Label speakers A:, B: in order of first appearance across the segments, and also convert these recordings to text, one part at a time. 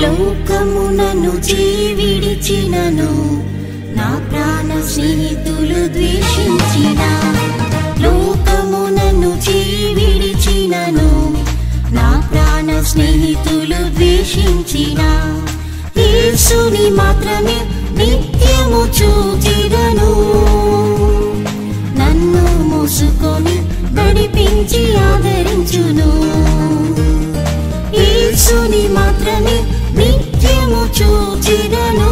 A: లోకమునను జీవిడిచినను నా ప్రాణ స్నేహితులు ద్వేషించిన లోకమునను జీవిడిచినను నా ప్రాణ స్నేహితులు ద్వేషించిన యేసుని మాత్రమే నిత్యము చూచిదను నన్ను మోసుకొని నడిపించి ఆదరించును యేసుని మాత్రమే నిత్యము చూచిదను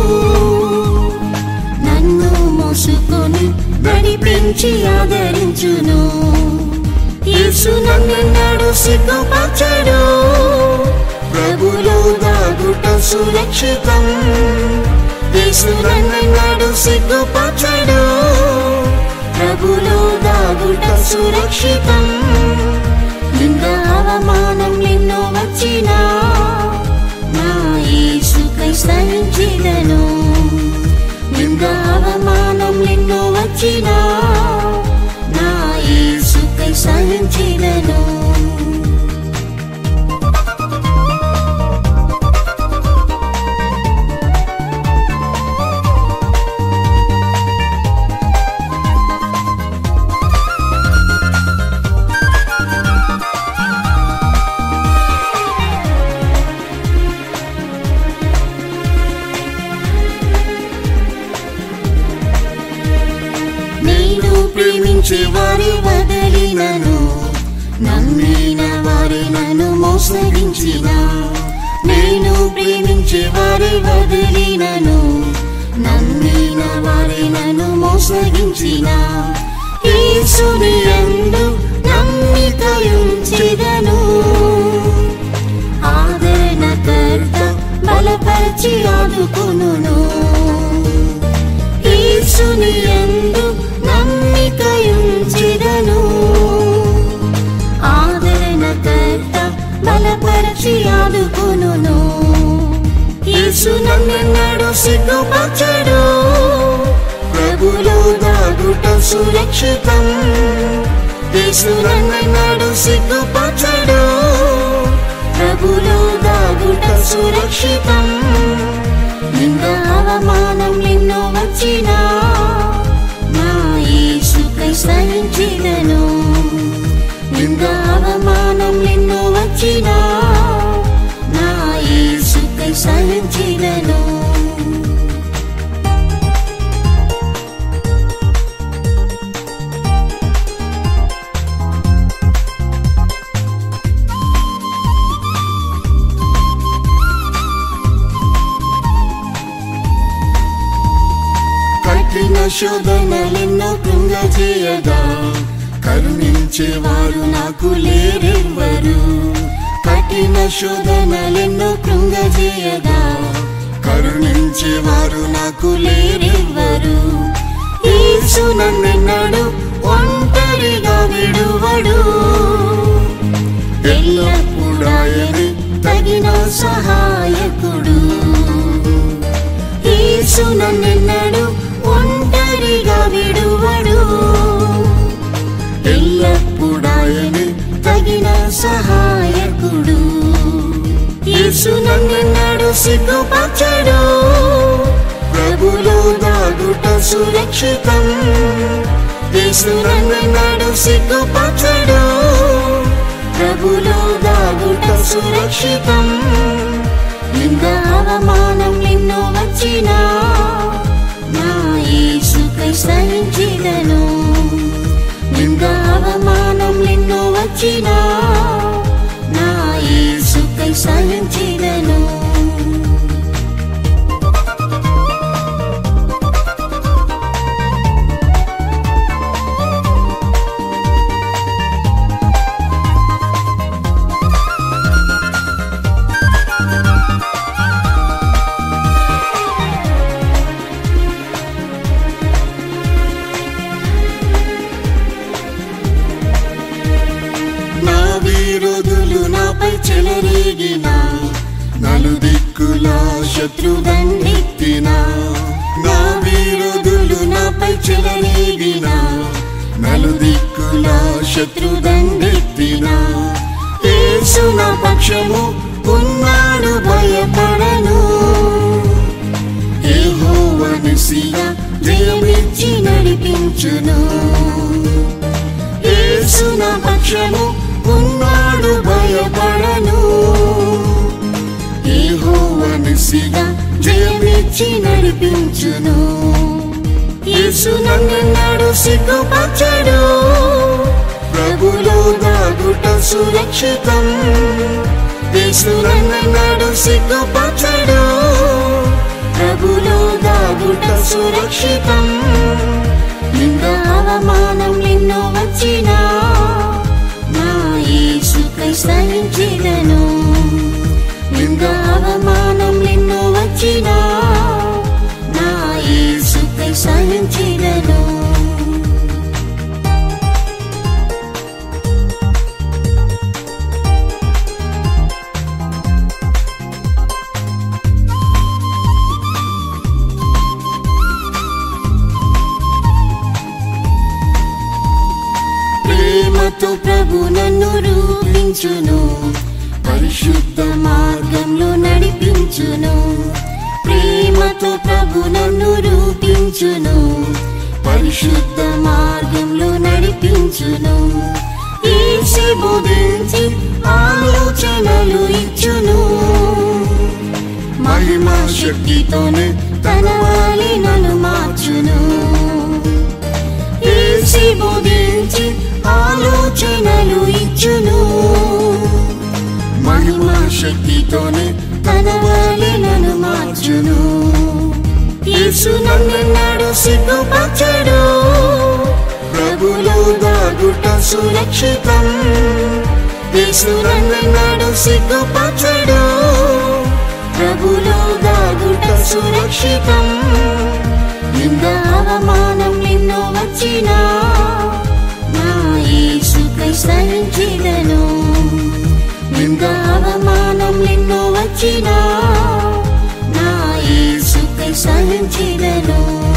A: నన్ను మోసుకొని నడిపించి ఆదరించును యేసు నన్నెన్నడు సిగ్గుపరచడు ప్రభులో దాగుట సురక్షితం యేసు నన్నెన్నడు సిగ్గుపరచడు ప్రభులో దాగుట సురక్షితం నింద అవమానం ఎన్నో వచ్చినా నా యేసుకై సహించిదను నింద అవమానం ఎన్నో వచ్చినా నా యేసుకై సహించిదను నేను ప్రేమించే వారి వదలినను నమ్మిన వారి నన్ను మోసగించిన నేను ప్రేమించే వారి వదలినను నమ్మిన వారి నన్ను మోసగించిన యేసుని యందు నమ్మికయుంచెదను ఆదరణకర్త బలపరిచి ఆదుకొనును యేసుని యందు నమ్మికయుంచెదను ఆదరణకర్త బలపరచి ఆదుకొనును యేసు నన్నెన్నడు సిగ్గుపరచడు ప్రభులో దాగుట సురక్షితం యేసు నన్నెన్నడు సిగ్గుపరచడు ప్రభులో దాగుట సురక్షితం నింద అవమానం ఎన్నో వచ్చినా నా యేసుకై సహించిదను నింద అవమానం ఎన్నో వచ్చినా నా యేసుకై సహించిదను కఠిన శోధనలెన్నో కృంగజేయగా కరుణించేవారు నాకు లేరెవ్వరు కఠిన శోధనలెన్నో కృంగజేయగా కరుణించేవారు నాకు లేరెవ్వరు యేసు నన్నెన్నడు ఒంటరిగా విడువడు ఎల్లప్పుడూ ఆయనే తగిన సహాయకుడు యేసు నన్నెన్నడు ఒంటరిగా విడువడు ఎల్లప్పుడూ ఆయనే తగిన సహాయకుడు యేసు నన్నెన్నడు సిగ్గుపరచడు ప్రభులో దాగుట సురక్షితం యేసు నన్నెన్నడు సిగ్గుపరచడు ప్రభులో దాగుట సురక్షితం నింద అవమానం ఎన్నో వచ్చినా నా యేసుకై సహించిదను నింద అవమానం ఎన్నో వచ్చినా నా యేసుకై సహించిదను నా విరోధులు నాపై చెలరేగిన నలుదిక్కుల శత్రుదండెత్తిన నా విరోధులు నాపై చెలరేగిన నలుదిక్కుల శత్రుదండెత్తిన యేసు నా పక్షము ఉన్నాడు భయపడను జయమిచ్చి నడిపించును యేసు నా పక్షము ఉన్నాడు భయపడను యెహోవానిసిగా జయమిచ్చి నడిపించును యేసు నన్నన్నాడు సిగ్గుపరచడు ప్రభులో దాగుట సురక్షితం యేసు నన్నన్నాడు సిగ్గుపరచడు ప్రభులో దాగుట సురక్షితం నింద అవమానం ఎన్నో వచ్చినా నా యేసుకై సహించిదను నింద అవమానం ఎన్నో వచ్చినా నా యేసుకై సహించిదను ప్రేమతో ప్రభు నన్ను రూపించును పరిశుద్ధ మార్గంలో నడిపించును ప్రేమతో ప్రభు నన్ను రూపించును పరిశుద్ధ మార్గంలో నడిపించును ఏసి బోధించి ఆలోచనలు ఇచ్చును మహిమా శక్తితోనే తన వాలి నన్ను మార్చును ఏసి బోధించి ఆలోచనలు ఇచ్చును మహిమా శక్తితోనే తన వాలినను మార్చును యేసు నన్నన్నాడు సిగ్గుపరచడు ప్రభులో దాగుట సురక్షితం యేసు నన్నన్నాడు సిగ్గుపరచడు ప్రభులో దాగుట సురక్షితం నింద అవమానం ఎన్నో వచ్చినా నా యేసుకై సహించిదను నింద అవమానం ఎన్నో వచ్చినా నా యేసుకై సహించిదను